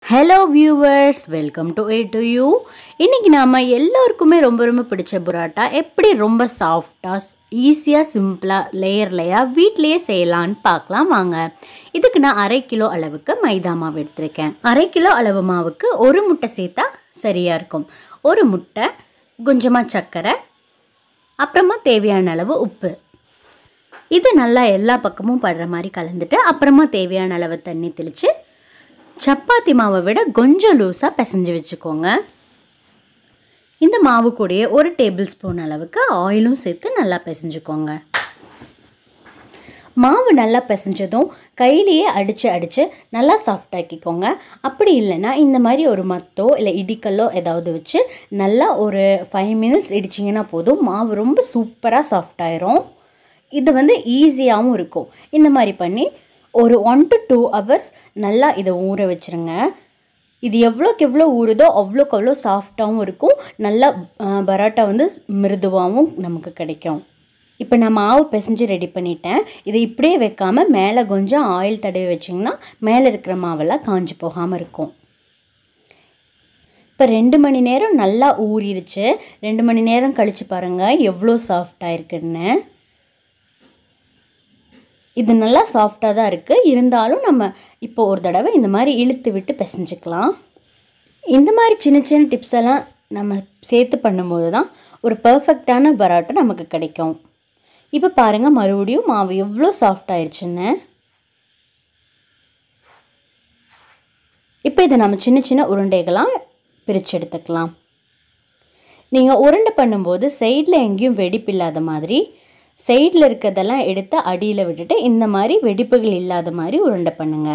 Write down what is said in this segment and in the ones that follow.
Hello viewers welcome to A to you இன்றைக்கி நாம் எல்லோருக்குமே ரொம்ப ரொம்ப பிடிச்ச புராட்டா எப்படி ரொம்ப சாஃப்டாக ஈஸியாக சிம்பிளாக லேயர் லேயராக வீட்லேயே செய்யலான்னு பார்க்கலாம் வாங்க இதுக்கு நான் அரை கிலோ அளவுக்கு மைதா மாவு எடுத்திருக்கேன் அரை கிலோ அளவு மாவுக்கு ஒரு முட்டை சேர்த்தா சரியாக இருக்கும் ஒரு முட்டை கொஞ்சமாக சர்க்கரை அப்புறமா தேவையான அளவு உப்பு இது நல்லா எல்லா பக்கமும் படுற மாதிரி கலந்துட்டு அப்புறமா தேவையான அளவு தண்ணி தெளித்து சப்பாத்தி மாவை விட கொஞ்சம் லூஸாக பிசைஞ்சு வச்சுக்கோங்க இந்த மாவு கூடயே ஒரு டேபிள் ஸ்பூன் அளவுக்கு ஆயிலும் சேர்த்து நல்லா பிசைஞ்சுக்கோங்க மாவு நல்லா பிசைஞ்சதும் கையிலேயே அடித்து அடித்து நல்லா சாஃப்டாக்கிக்கோங்க அப்படி இல்லைன்னா இந்த மாதிரி ஒரு மத்தோ இல்லை இடிக்கல்லோ ஏதாவது வச்சு நல்லா ஒரு ஃபைவ் மினிட்ஸ் இடிச்சிங்கன்னா போதும் மாவு ரொம்ப சூப்பராக சாஃப்டாயிரும் இது வந்து ஈஸியாகவும் இருக்கும் இந்த மாதிரி பண்ணி ஒரு ஒன் டு டூ ஹவர்ஸ் நல்லா இதை ஊற வச்சுருங்க இது எவ்வளோக்கு எவ்வளோ ஊறுதோ அவ்வளோக்கு அவ்வளோ சாஃப்டாகவும் இருக்கும் நல்லா அஹ், பரோட்டா வந்து மிருதுவாகவும் நமக்கு கிடைக்கும் இப்போ நான் மாவு பிசைஞ்சு ரெடி பண்ணிட்டேன் இதை இப்படியே வைக்காமல் மேலே கொஞ்சம் ஆயில் தடவி வச்சிங்கன்னா மேலே இருக்கிற மாவெல்லாம் காஞ்சி போகாமல் இருக்கும் இப்போ ரெண்டு மணி நேரம் நல்லா ஊறிடுச்சு ரெண்டு மணி நேரம் கழித்து பாருங்கள் எவ்வளோ சாஃப்டாக இருக்குன்னு இது நல்லா சாஃப்டாக தான் இருக்குது இருந்தாலும் நம்ம இப்போ ஒரு தடவை இந்த மாதிரி இழுத்து விட்டு பிசைஞ்சுக்கலாம் இந்த மாதிரி சின்ன சின்ன டிப்ஸ் எல்லாம் நம்ம சேர்த்து பண்ணும்போது தான் ஒரு பர்ஃபெக்டான பரோட்டா நமக்கு கிடைக்கும் இப்போ பாருங்கள் மறுபடியும் மாவு எவ்வளோ சாஃப்ட் ஆயிடுச்சுன்னு இப்போ இதை நம்ம சின்ன சின்ன உருண்டைகளாக பிரித்து எடுத்துக்கலாம் நீங்கள் உருண்டை பண்ணும்போது சைடில் எங்கேயும் வெடிப்பு இல்லாத மாதிரி சைடில் இருக்கிறதெல்லாம் எடுத்து அடியில் விட்டுட்டு இந்த மாதிரி வெடிப்புகள் இல்லாத மாதிரி உருண்டை பண்ணுங்க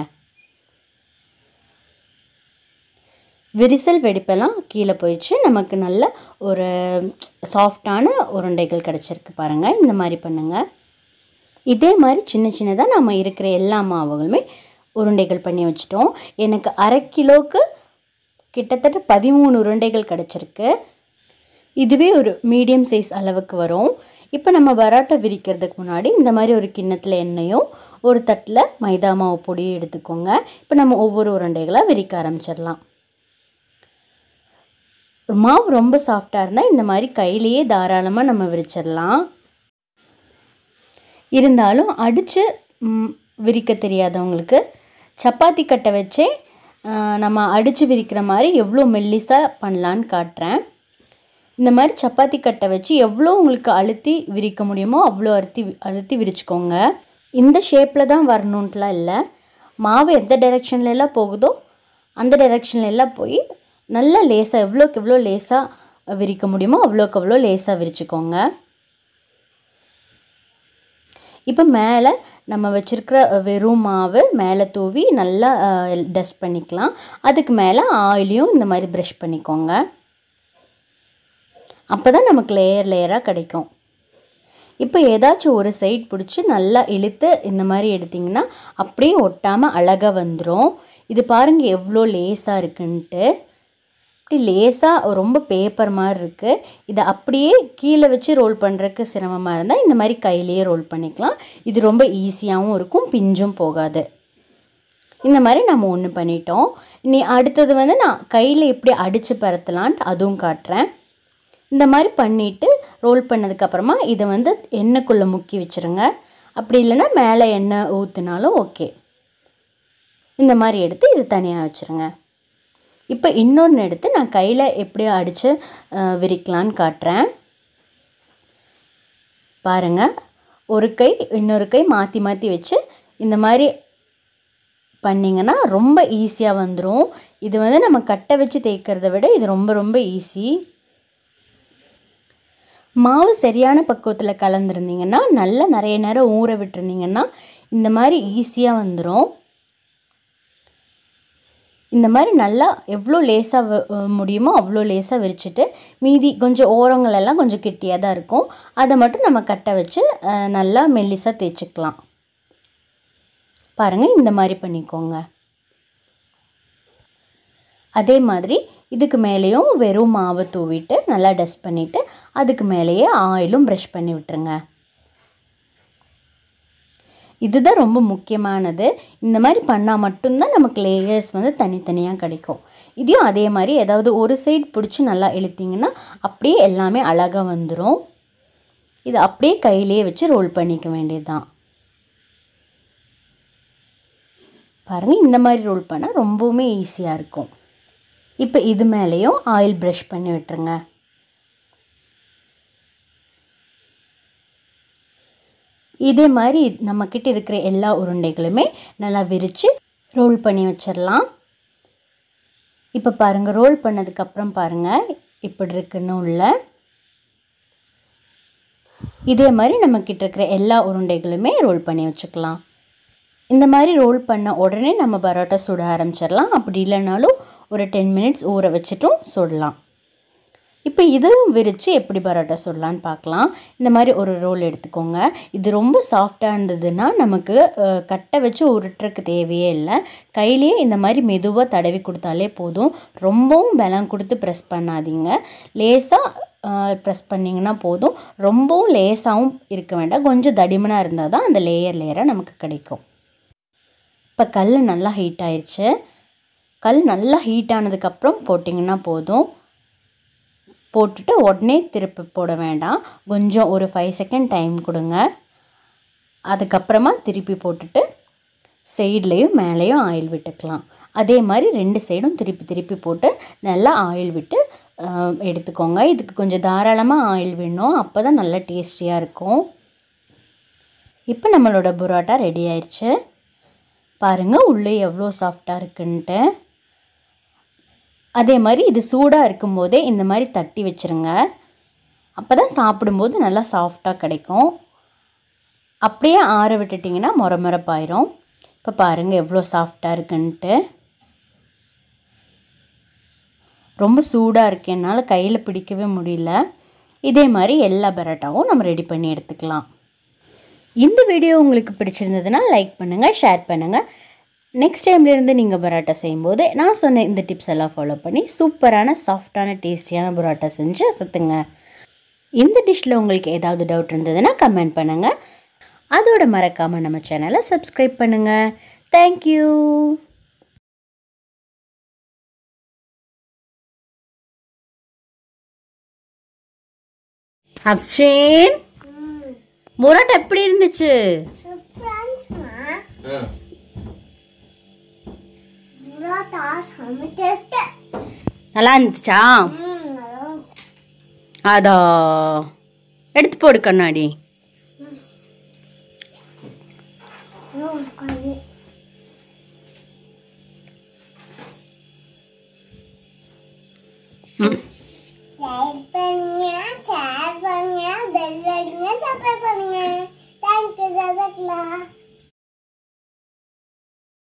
விரிசல் வெடிப்பெல்லாம் கீழே போயிடுச்சு நமக்கு நல்ல ஒரு சாஃப்டான உருண்டைகள் கிடச்சிருக்கு பாருங்கள் இந்த மாதிரி பண்ணுங்கள் இதே மாதிரி சின்ன சின்னதாக நம்ம இருக்கிற எல்லா மாவுகளுமே உருண்டைகள் பண்ணி வச்சிட்டோம் எனக்கு அரை கிலோவுக்கு கிட்டத்தட்ட பதிமூணு உருண்டைகள் கிடச்சிருக்கு இதுவே ஒரு மீடியம் சைஸ் அளவுக்கு வரும் இப்போ நம்ம பரோட்டா விரிக்கிறதுக்கு முன்னாடி இந்த மாதிரி ஒரு கிண்ணத்தில் எண்ணெயும் ஒரு தட்டில் மைதா மாவு பொடியும் எடுத்துக்கோங்க இப்போ நம்ம ஒவ்வொரு உருண்டைகளாக விரிக்க ஆரம்பிச்சிடலாம் மாவு ரொம்ப சாஃப்டாக இருந்தால் இந்த மாதிரி கையிலேயே தாராளமாக நம்ம விரிச்சிடலாம் இருந்தாலும் அடித்து விரிக்க தெரியாதவங்களுக்கு சப்பாத்தி கட்டை வச்சே ஆ, நம்ம அடித்து விரிக்கிற மாதிரி எவ்வளோ மெல்லிஸாக பண்ணலான்னு காட்டுறேன் இந்த மாதிரி சப்பாத்தி கட்டை வச்சு எவ்வளோ உங்களுக்கு அழுத்தி விரிக்க முடியுமோ அவ்வளோ அழுத்தி அழுத்தி விரிச்சுக்கோங்க இந்த ஷேப்பில் தான் வரணுன்ட்டுலாம் இல்லை மாவு எந்த டைரெக்ஷன்ல எல்லாம் போகுதோ அந்த டைரெக்ஷன்ல எல்லாம் போய் நல்லா லேசாக எவ்வளோக்கு எவ்வளோ லேசாக விரிக்க முடியுமோ அவ்வளோக்கு அவ்வளோ லேசாக விரிச்சுக்கோங்க இப்போ மேலே நம்ம வச்சுருக்கிற வெறும் மாவு மேலே தூவி நல்லா டஸ்ட் பண்ணிக்கலாம் அதுக்கு மேலே ஆயிலையும் இந்த மாதிரி ப்ரஷ் பண்ணிக்கோங்க அப்போ தான் நமக்கு லேயர் லேயராக கிடைக்கும் இப்போ ஏதாச்சும் ஒரு சைட் பிடிச்சி நல்லா இழுத்து இந்த மாதிரி எடுத்திங்கன்னா அப்படியே ஒட்டாமல் அழகாக வந்துடும் இது பாருங்கள் எவ்வளோ லேஸாக இருக்குன்ட்டு இப்படி லேசாக ரொம்ப பேப்பர் மாதிரி இருக்குது இதை அப்படியே கீழே வச்சு ரோல் பண்ணுறதுக்கு சிரமமாக இருந்தால் இந்த மாதிரி கையிலேயே ரோல் பண்ணிக்கலாம் இது ரொம்ப ஈஸியாகவும் இருக்கும் பிஞ்சும் போகாது இந்த மாதிரி நம்ம ஒன்று பண்ணிட்டோம் இனி அடுத்தது வந்து நான் கையில் எப்படி அடித்து பரத்தலான்ட்டு அதுவும் காட்டுறேன் இந்த மாதிரி பண்ணிவிட்டு ரோல் பண்ணதுக்கப்புறமா இதை வந்து எண்ணெய்க்குள்ளே முக்கி வச்சுருங்க அப்படி இல்லைன்னா மேலே எண்ணெய் ஊற்றினாலும் ஓகே இந்த மாதிரி எடுத்து இது தனியாக வச்சுருங்க இப்போ இன்னொன்று எடுத்து நான் கையில் எப்படி அடித்து விரிக்கலான்னு காட்டுறேன் பாருங்கள் ஒரு கை இன்னொரு கை மாற்றி மாற்றி வச்சு இந்த மாதிரி பண்ணிங்கன்னா ரொம்ப ஈஸியாக வந்துடும் இது வந்து நம்ம கட்டை வச்சு தேய்க்கிறத விட இது ரொம்ப ரொம்ப ஈஸி மாவு சரியான பக்குவத்தில் கலந்துருந்தீங்கன்னா நல்லா நிறைய நேரம் ஊற விட்டுருந்தீங்கன்னா இந்த மாதிரி ஈஸியாக வந்துடும் இந்த மாதிரி நல்லா எவ்வளோ லேசாக முடியுமோ அவ்வளோ லேசாக விரிச்சிட்டு மீதி கொஞ்சம் ஓரங்கள் எல்லாம் கொஞ்சம் கெட்டியாக தான் இருக்கும் அதை மட்டும் நம்ம கட்டை வச்சு அஹ், நல்லா மெல்லிசாக தேய்ச்சிக்கலாம் பாருங்கள் இந்த மாதிரி பண்ணிக்கோங்க அதே மாதிரி இதுக்கு மேலேயும் வெறும் மாவு தூவிட்டு நல்லா டஸ்ட் பண்ணிவிட்டு அதுக்கு மேலேயே ஆயிலும் ப்ரஷ் பண்ணி விட்டுருங்க இதுதான் ரொம்ப முக்கியமானது இந்த மாதிரி பண்ணால் மட்டும்தான் நமக்கு லேயர்ஸ் வந்து தனித்தனியாக கிடைக்கும் இதையும் அதே மாதிரி ஏதாவது ஒரு சைடு பிடிச்சி நல்லா இழுத்தீங்கன்னா அப்படியே எல்லாமே அழகாக வந்துடும் இது அப்படியே கையிலேயே வச்சு ரோல் பண்ணிக்க வேண்டியது தான் பாருங்கள் இந்த மாதிரி ரோல் பண்ணால் ரொம்பவுமே ஈஸியாக இருக்கும் இப்போ இது மேலேயும் ஆயில் ப்ரஷ் பண்ணி விட்டுருங்க இதே மாதிரி நம்மக்கிட்ட இருக்கிற எல்லா உருண்டைகளுமே நல்லா விரித்து ரோல் பண்ணி வச்சிடலாம் இப்போ பாருங்கள் ரோல் பண்ணதுக்கப்புறம் பாருங்கள் இப்படி இருக்குன்னு உள்ள இதே மாதிரி நம்மக்கிட்ட இருக்கிற எல்லா உருண்டைகளுமே ரோல் பண்ணி வச்சுக்கலாம் இந்த மாதிரி ரோல் பண்ண உடனே நம்ம பரோட்டா சுட ஆரம்பிச்சிடலாம் அப்படி இல்லைனாலும் ஒரு டென் மினிட்ஸ் ஊற வச்சுட்டும் சுடலாம் இப்போ இதுவும் விரித்து எப்படி பரோட்டா சுடலான்னு பார்க்கலாம் இந்த மாதிரி ஒரு ரோல் எடுத்துக்கோங்க இது ரொம்ப சாஃப்டாக இருந்ததுன்னா நமக்கு அஹ், கட்டை வச்சு உருட்டுறக்கு தேவையே இல்லை கையிலேயே இந்த மாதிரி மெதுவாக தடவி கொடுத்தாலே போதும் ரொம்பவும் பலம் கொடுத்து ப்ரெஸ் பண்ணாதீங்க லேசாக ப்ரெஸ் பண்ணிங்கன்னா போதும் ரொம்பவும் லேசாகவும் இருக்க வேண்டாம் கொஞ்சம் தடிமனாக இருந்தால் தான் அந்த லேயர் லேயராக நமக்கு கிடைக்கும் இப்போ கல் நல்லா ஹீட் ஆயிடுச்சு கல் நல்லா ஹீட் ஆனதுக்கப்புறம் போட்டிங்கன்னா போதும் போட்டுட்டு உடனே திருப்பி போட வேண்டாம் கொஞ்சம் ஒரு ஃபைவ் செகண்ட் டைம் கொடுங்க அதுக்கப்புறமா திருப்பி போட்டுட்டு சைட்லேயும் மேலேயும் ஆயில் விட்டுக்கலாம் அதே மாதிரி ரெண்டு சைடும் திருப்பி திருப்பி போட்டு நல்லா ஆயில் விட்டு ஆஹ், எடுத்துக்கோங்க இதுக்கு கொஞ்சம் தாராளமாக ஆயில் வேணும் அப்போ தான் நல்லா டேஸ்டியாக இருக்கும் இப்போ நம்மளோட புரோட்டா ரெடி ஆயிடுச்சு பாருங்கள் உள்ளே எவ்வளோ சாஃப்டாக இருக்குன்ட்டு அதே மாதிரி இது சூடாக இருக்கும்போதே இந்த மாதிரி தட்டி வச்சுருங்க அப்போ தான் சாப்பிடும்போது நல்லா சாஃப்டாக கிடைக்கும் அப்படியே ஆற விட்டுட்டிங்கன்னா முற முறப்பாயிரும் இப்போ பாருங்கள் எவ்வளோ சாஃப்டாக இருக்குன்ட்டு ரொம்ப சூடாக இருக்கு என்னால் கையில் பிடிக்கவே முடியல இதே மாதிரி எல்லா பரோட்டாவும் நம்ம ரெடி பண்ணி எடுத்துக்கலாம் இந்த வீடியோ உங்களுக்கு பிடிச்சிருந்ததுன்னா லைக் பண்ணுங்கள் ஷேர் பண்ணுங்கள் நெக்ஸ்ட் டைம்லேருந்து நீங்கள் பரோட்டா செய்யும்போது நான் சொன்ன இந்த டிப்ஸ் எல்லாம் ஃபாலோ பண்ணி சூப்பரான சாஃப்டான டேஸ்டியான பரோட்டா செஞ்சு அசத்துங்க இந்த டிஷ்ஷில் உங்களுக்கு ஏதாவது டவுட் இருந்ததுன்னா கமெண்ட் பண்ணுங்கள் அதோட மறக்காமல் நம்ம சேனலை சப்ஸ்கிரைப் பண்ணுங்கள் தேங்க்யூ அப்ஷேன் பரோட்டா எப்படி இருந்துச்சு சூப்பரான்ஸ்மா ஆ புரோட்டா செம்ம டேஸ்ட் நல்லா இருந்துச்சா ம் நல்லா அதா எடுத்து போடு கண்ணாடி இருக்கு. லைக் பண்ணுங்க ஷேர் பண்ணுங்க பெல் அடிங்க சப்ஸ்கிரைப் பண்ணுங்க தேங்க்யூ சதக்லா